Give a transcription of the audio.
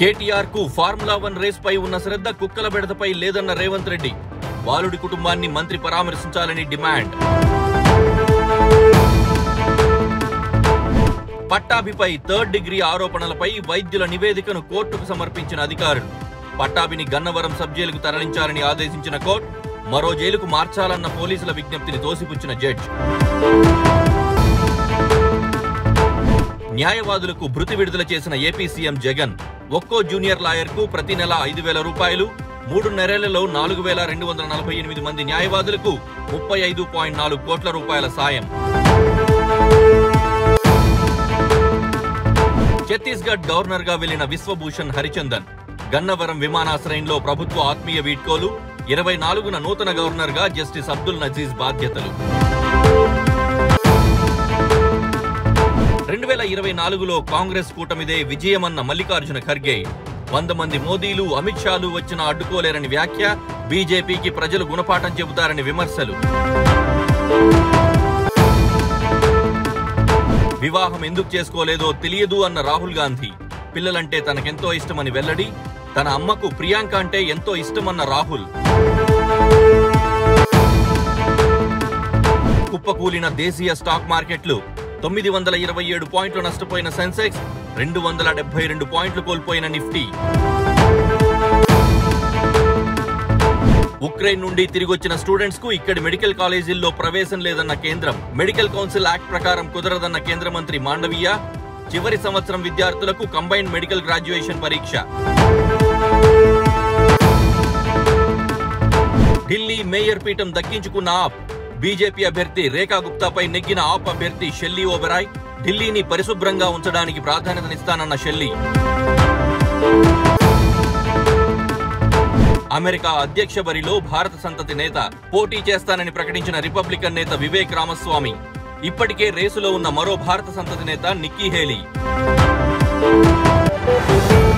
కేటీఆర్ కు formula one race పై ఉన్న శ్రద్ధ కుక్కల బెడతపై లేదన్న రేవంత్ రెడ్డి బాలుడి కుటుంబాన్ని మంత్రి పరామర్శించాలని డిమాండ్ పట్టాభిపై థర్డ్ డిగ్రీ ఆరోపణలపై వైద్యుల నివేదికను కోర్టుకు సమర్పించిన అధికారులు పట్టాభిని గన్నవరం సబ్ జైలుకు తరలించాలని ఆదేశించిన కోర్టు మరో జైలుకు మార్చాలన్న పోలీసుల విజ్ఞప్తిని తోసిపుచ్చిన జడ్జి న్యాయవాదులకు భృతి విడుదల చేసిన ఏపీ సీఎం జగన్ ఒక్కో జూనియర్ లాయర్ కు ప్రతి నెల ఐదు వేల రూపాయలు మూడు నెలలలో నాలుగు వేల రెండు వందల నలభై ఎనిమిది మంది న్యాయవాదులకు ముప్పై ఐదు పాయింట్ నాలుగు కోట్ల రూపాయల సాయం ఛత్తీస్గఢ్ గవర్నర్ గా వెళ్లిన విశ్వభూషణ్ హరిచందన్ గన్నవరం విమానాశ్రయంలో ప్రభుత్వ ఆత్మీయ వీడ్కోలు ఇరవై నాలుగున నూతన గవర్నర్ గా జస్టిస్ అబ్దుల్ నజీజ్ బాధ్యతలు రెండు వేల ఇరవై నాలుగులో కాంగ్రెస్ కూటమిదే విజయమన్న మల్లికార్జున ఖర్గే వంద మంది మోదీలు అమిత్ షాలు వచ్చినా అడ్డుకోలేరని వ్యాఖ్య బీజేపీకి ప్రజలు గుణపాఠం చెబుతారని విమర్శలు వివాహం ఎందుకు చేసుకోలేదో తెలియదు అన్న రాహుల్ గాంధీ పిల్లలంటే తనకెంతో ఇష్టమని వెల్లడి తన అమ్మకు ప్రియాంక అంటే ఎంతో ఇష్టమన్న రాహుల్ కుప్పకూలిన దేశీయ స్టాక్ మార్కెట్లు తొమ్మిది వందల ఇరవై ఏడు పాయింట్లు నష్టపోయిన సెన్సెక్స్ రెండు వందల డెబ్బై రెండు పాయింట్లు కోల్పోయిన నిఫ్టీ ఉక్రెయిన్ నుండి తిరిగొచ్చిన స్టూడెంట్స్ కు ఇక్కడి మెడికల్ కాలేజీల్లో ప్రవేశం లేదన్న కేంద్రం మెడికల్ కౌన్సిల్ యాక్ట్ ప్రకారం కుదరదన్న కేంద్ర మంత్రి మాండవీయ చివరి సంవత్సరం విద్యార్థులకు కంబైన్డ్ మెడికల్ గ్రాడ్యుయేషన్ పరీక్ష ఢిల్లీ మేయర్ పీఠం దక్కించుకున్న ఆప్ బీజేపీ అభ్యర్థి రేఖా గుప్తాపై నెగ్గిన ఆప్ అభ్యర్థి షెల్లీ ఓబెరాయ్ ఢిల్లీని పరిశుభ్రంగా ఉంచడానికి ప్రాధాన్యతనిస్తానన్న షెల్లీ అమెరికా అధ్యక్ష బరిలో భారత సంతతి నేత పోటీ చేస్తానని ప్రకటించిన రిపబ్లికన్ నేత వివేక్ రామస్వామి ఇప్పటికే రేసులో ఉన్న మరో భారత సంతతి నేత నిక్కీ హేలీ